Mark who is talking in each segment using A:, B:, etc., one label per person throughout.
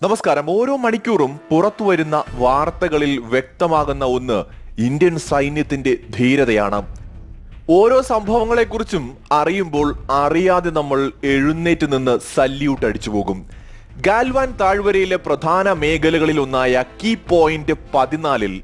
A: നമസ്കാരം ഓരോ മണിക്കൂറും പുറത്തു വരുന്ന വാർത്തകളിൽ വ്യക്തമാകുന്ന ഒന്ന് ഇന്ത്യൻ സൈന്യത്തിന്റെ ധീരതയാണ് ഓരോ സംഭവങ്ങളെക്കുറിച്ചും അറിയുമ്പോൾ അറിയാതെ നമ്മൾ എഴുന്നേറ്റ് നിന്ന് സല്യൂട്ട് അടിച്ചു പോകും ഗാൽവാൻ താഴ്വരയിലെ പ്രധാന മേഖലകളിൽ ഒന്നായ കീ പോയിന്റ് പതിനാലിൽ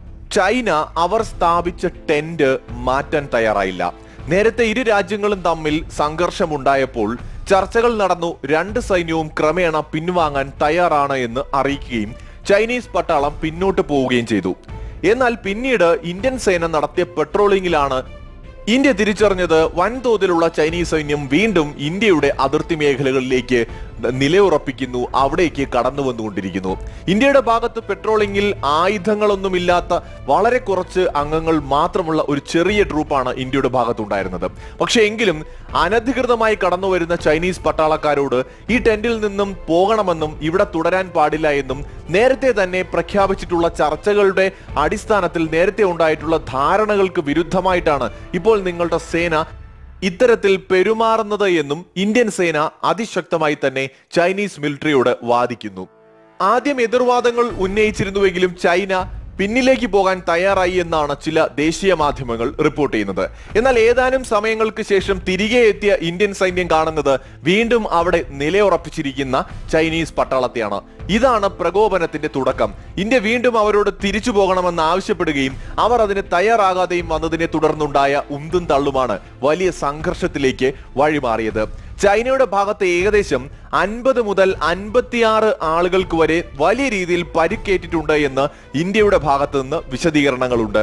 A: ചൈന അവർ സ്ഥാപിച്ച ടെന്റ് മാറ്റാൻ തയ്യാറായില്ല നേരത്തെ ഇരു രാജ്യങ്ങളും തമ്മിൽ സംഘർഷമുണ്ടായപ്പോൾ ചർച്ചകൾ നടന്നു രണ്ട് സൈന്യവും ക്രമേണ പിൻവാങ്ങാൻ തയ്യാറാണ് എന്ന് അറിയിക്കുകയും ചൈനീസ് പട്ടാളം പിന്നോട്ട് പോവുകയും ചെയ്തു എന്നാൽ പിന്നീട് ഇന്ത്യൻ സേന നടത്തിയ പെട്രോളിംഗിലാണ് ഇന്ത്യ തിരിച്ചറിഞ്ഞത് വൻതോതിലുള്ള ചൈനീസ് സൈന്യം വീണ്ടും ഇന്ത്യയുടെ അതിർത്തി മേഖലകളിലേക്ക് നിലയുറപ്പിക്കുന്നു അവിടേക്ക് കടന്നു വന്നുകൊണ്ടിരിക്കുന്നു ഇന്ത്യയുടെ ഭാഗത്ത് പെട്രോളിംഗിൽ ആയുധങ്ങളൊന്നുമില്ലാത്ത വളരെ കുറച്ച് അംഗങ്ങൾ മാത്രമുള്ള ഒരു ചെറിയ ട്രൂപ്പാണ് ഇന്ത്യയുടെ ഭാഗത്തുണ്ടായിരുന്നത് പക്ഷെ എങ്കിലും അനധികൃതമായി കടന്നു വരുന്ന ചൈനീസ് പട്ടാളക്കാരോട് ഈ ടെന്റിൽ നിന്നും പോകണമെന്നും ഇവിടെ തുടരാൻ പാടില്ല എന്നും നേരത്തെ തന്നെ പ്രഖ്യാപിച്ചിട്ടുള്ള ചർച്ചകളുടെ അടിസ്ഥാനത്തിൽ നേരത്തെ ഉണ്ടായിട്ടുള്ള ധാരണകൾക്ക് വിരുദ്ധമായിട്ടാണ് ഇപ്പോൾ നിങ്ങളുടെ സേന ഇത്തരത്തിൽ പെരുമാറുന്നത് എന്നും ഇന്ത്യൻ സേന അതിശക്തമായി തന്നെ ചൈനീസ് മിലിറ്ററിയോട് വാദിക്കുന്നു ആദ്യം എതിർവാദങ്ങൾ ഉന്നയിച്ചിരുന്നുവെങ്കിലും ചൈന പിന്നിലേക്ക് പോകാൻ തയ്യാറായി എന്നാണ് ചില ദേശീയ മാധ്യമങ്ങൾ റിപ്പോർട്ട് ചെയ്യുന്നത് എന്നാൽ ഏതാനും സമയങ്ങൾക്ക് ശേഷം തിരികെ എത്തിയ ഇന്ത്യൻ സൈന്യം കാണുന്നത് വീണ്ടും അവിടെ നിലയുറപ്പിച്ചിരിക്കുന്ന ചൈനീസ് പട്ടാളത്തെയാണ് ഇതാണ് പ്രകോപനത്തിന്റെ തുടക്കം ഇന്ത്യ വീണ്ടും അവരോട് തിരിച്ചു പോകണമെന്ന് ആവശ്യപ്പെടുകയും അവർ അതിന് തയ്യാറാകാതെയും വന്നതിനെ തുടർന്നുണ്ടായ ഉന്തും തള്ളുമാണ് വലിയ സംഘർഷത്തിലേക്ക് വഴിമാറിയത് ചൈനയുടെ ഭാഗത്ത് ഏകദേശം അൻപത് മുതൽ അൻപത്തിയാറ് ആളുകൾക്ക് വരെ വലിയ രീതിയിൽ പരിക്കേറ്റിട്ടുണ്ട് എന്ന് ഇന്ത്യയുടെ ഭാഗത്ത് നിന്ന് വിശദീകരണങ്ങളുണ്ട്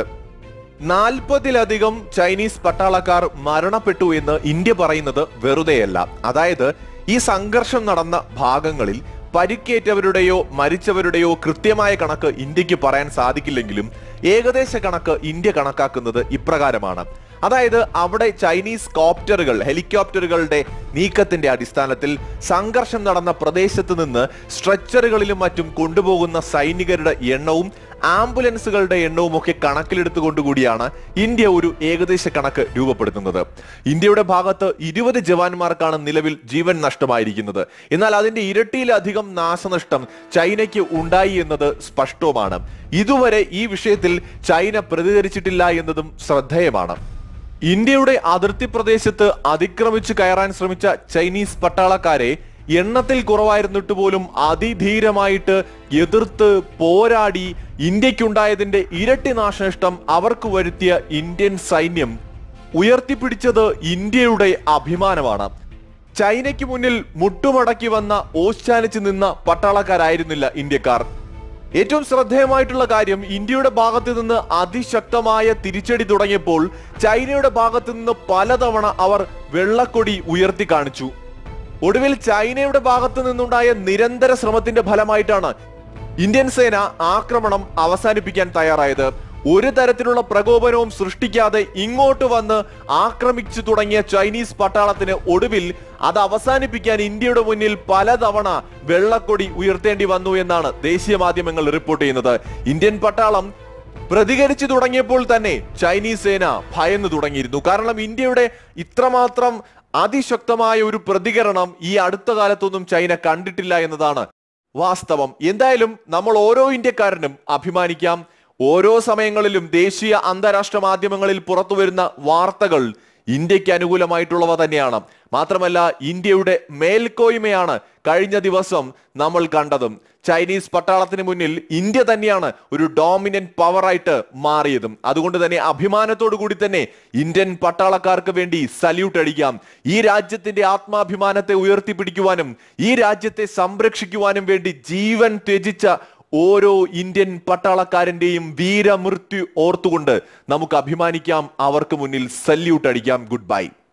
A: നാൽപ്പതിലധികം ചൈനീസ് പട്ടാളക്കാർ മരണപ്പെട്ടു എന്ന് ഇന്ത്യ പറയുന്നത് വെറുതെയല്ല അതായത് ഈ സംഘർഷം നടന്ന ഭാഗങ്ങളിൽ പരിക്കേറ്റവരുടെയോ മരിച്ചവരുടെയോ കൃത്യമായ കണക്ക് ഇന്ത്യക്ക് പറയാൻ സാധിക്കില്ലെങ്കിലും ഏകദേശ കണക്ക് ഇന്ത്യ കണക്കാക്കുന്നത് ഇപ്രകാരമാണ് അതായത് അവിടെ ചൈനീസ് കോപ്റ്ററുകൾ ഹെലികോപ്റ്ററുകളുടെ നീക്കത്തിന്റെ അടിസ്ഥാനത്തിൽ സംഘർഷം നടന്ന പ്രദേശത്ത് നിന്ന് സ്ട്രെച്ചറുകളിലും മറ്റും കൊണ്ടുപോകുന്ന സൈനികരുടെ എണ്ണവും ആംബുലൻസുകളുടെ എണ്ണവും ഒക്കെ കണക്കിലെടുത്തുകൊണ്ടുകൂടിയാണ് ഇന്ത്യ ഒരു ഏകദേശ കണക്ക് രൂപപ്പെടുത്തുന്നത് ഇന്ത്യയുടെ ഭാഗത്ത് ഇരുപത് ജവാന്മാർക്കാണ് നിലവിൽ ജീവൻ നഷ്ടമായിരിക്കുന്നത് എന്നാൽ അതിന്റെ ഇരട്ടിയിലധികം നാശനഷ്ടം ചൈനയ്ക്ക് ഉണ്ടായി എന്നത് സ്പഷ്ടവുമാണ് ഇതുവരെ ഈ വിഷയത്തിൽ ചൈന പ്രതികരിച്ചിട്ടില്ല എന്നതും ശ്രദ്ധേയമാണ് ഇന്ത്യയുടെ അതിർത്തി പ്രദേശത്ത് അതിക്രമിച്ചു കയറാൻ ശ്രമിച്ച ചൈനീസ് പട്ടാളക്കാരെ എണ്ണത്തിൽ കുറവായിരുന്നിട്ട് പോലും അതിധീരമായിട്ട് എതിർത്ത് പോരാടി ഇന്ത്യക്കുണ്ടായതിന്റെ ഇരട്ടി നാശനഷ്ടം അവർക്ക് വരുത്തിയ ഇന്ത്യൻ സൈന്യം ഉയർത്തിപ്പിടിച്ചത് ഇന്ത്യയുടെ അഭിമാനമാണ് ചൈനയ്ക്ക് മുന്നിൽ മുട്ടുമടക്കി വന്ന ഓശാനിച്ച് നിന്ന പട്ടാളക്കാരായിരുന്നില്ല ഇന്ത്യക്കാർ ഏറ്റവും ശ്രദ്ധേയമായിട്ടുള്ള കാര്യം ഇന്ത്യയുടെ ഭാഗത്ത് നിന്ന് അതിശക്തമായ തിരിച്ചടി തുടങ്ങിയപ്പോൾ ചൈനയുടെ ഭാഗത്ത് നിന്ന് പലതവണ അവർ വെള്ളക്കൊടി ഉയർത്തി കാണിച്ചു ഒടുവിൽ ചൈനയുടെ ഭാഗത്ത് നിന്നുണ്ടായ നിരന്തര ശ്രമത്തിന്റെ ഫലമായിട്ടാണ് ഇന്ത്യൻ സേന ആക്രമണം അവസാനിപ്പിക്കാൻ തയ്യാറായത് ഒരു തരത്തിലുള്ള പ്രകോപനവും സൃഷ്ടിക്കാതെ ഇങ്ങോട്ട് വന്ന് ആക്രമിച്ചു തുടങ്ങിയ ചൈനീസ് പട്ടാളത്തിന് ഒടുവിൽ അത് അവസാനിപ്പിക്കാൻ ഇന്ത്യയുടെ മുന്നിൽ പലതവണ വെള്ളക്കൊടി ഉയർത്തേണ്ടി വന്നു എന്നാണ് ദേശീയ മാധ്യമങ്ങൾ റിപ്പോർട്ട് ചെയ്യുന്നത് ഇന്ത്യൻ പട്ടാളം പ്രതികരിച്ചു തുടങ്ങിയപ്പോൾ തന്നെ ചൈനീസ് സേന ഭയന്നു തുടങ്ങിയിരുന്നു കാരണം ഇന്ത്യയുടെ ഇത്രമാത്രം അതിശക്തമായ ഒരു പ്രതികരണം ഈ അടുത്ത കാലത്തൊന്നും ചൈന കണ്ടിട്ടില്ല എന്നതാണ് വാസ്തവം എന്തായാലും നമ്മൾ ഓരോ ഇന്ത്യക്കാരനും അഭിമാനിക്കാം ഓരോ സമയങ്ങളിലും ദേശീയ അന്താരാഷ്ട്ര മാധ്യമങ്ങളിൽ പുറത്തു വരുന്ന വാർത്തകൾ ഇന്ത്യക്ക് അനുകൂലമായിട്ടുള്ളവ തന്നെയാണ് മാത്രമല്ല ഇന്ത്യയുടെ മേൽക്കോയ്മയാണ് കഴിഞ്ഞ ദിവസം നമ്മൾ കണ്ടതും ചൈനീസ് പട്ടാളത്തിന് മുന്നിൽ ഇന്ത്യ തന്നെയാണ് ഒരു ഡോമിനന്റ് പവറായിട്ട് മാറിയതും അതുകൊണ്ട് തന്നെ അഭിമാനത്തോടു കൂടി തന്നെ ഇന്ത്യൻ പട്ടാളക്കാർക്ക് വേണ്ടി സല്യൂട്ട് അടിക്കാം ഈ രാജ്യത്തിന്റെ ആത്മാഭിമാനത്തെ ഉയർത്തിപ്പിടിക്കുവാനും ഈ രാജ്യത്തെ സംരക്ഷിക്കുവാനും വേണ്ടി ജീവൻ ത്യജിച്ച ഓരോ ഇന്ത്യൻ പട്ടാളക്കാരന്റെയും വീരമൃത്യു ഓർത്തുകൊണ്ട് നമുക്ക് അഭിമാനിക്കാം അവർക്ക് മുന്നിൽ സല്യൂട്ട് അടിക്കാം ഗുഡ് ബൈ